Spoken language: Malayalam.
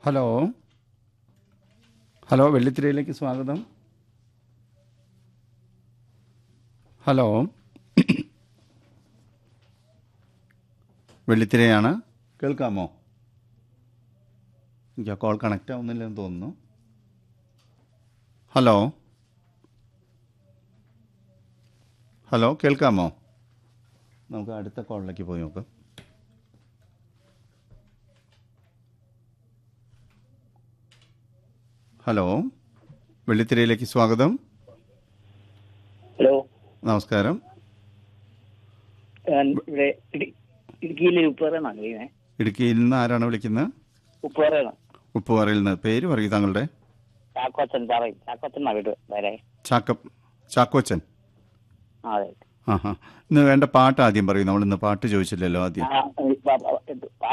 ഹലോ ഹലോ വെള്ളിത്തിരയിലേക്ക് സ്വാഗതം ഹലോ വെള്ളിത്തിരയാണ് കേൾക്കാമോ എനിക്ക് ആ കോൾ കണക്റ്റ് ആവുന്നില്ലെന്ന് തോന്നുന്നു ഹലോ ഹലോ കേൾക്കാമോ നമുക്ക് അടുത്ത കോളിലേക്ക് പോയി നോക്കാം ഹലോ വെള്ളിത്തിരയിലേക്ക് സ്വാഗതം ഹലോ നമസ്കാരം ഞാൻ ഇവിടെ ഇടി- ഇടുക്കിയിലെ ഉപ്പുറന്നാണ് കഴിയുന്നത് ഇടുക്കിയിൽ നിന്ന് ആരാണ് വിളിക്കുന്നത് ഉപ്പുറയാണ് ഉപ്പുപാറയിൽ നിന്ന് പേര് പറയൂ താങ്കളുടെ ചാക്കോച്ചൻ പറയും ചാക്കോച്ചൻ എന്നാ വീട് വരെ ചാക്ക ചാക്കോച്ചൻ ആ അതെ ആ ഹാ ഇന്ന് വേണ്ട പാട്ട് ആദ്യം പറയൂ നമ്മൾ ഇന്ന് പാട്ട് ചോദിച്ചില്ലല്ലോ ആദ്യം ആ, ഈ പ- പ-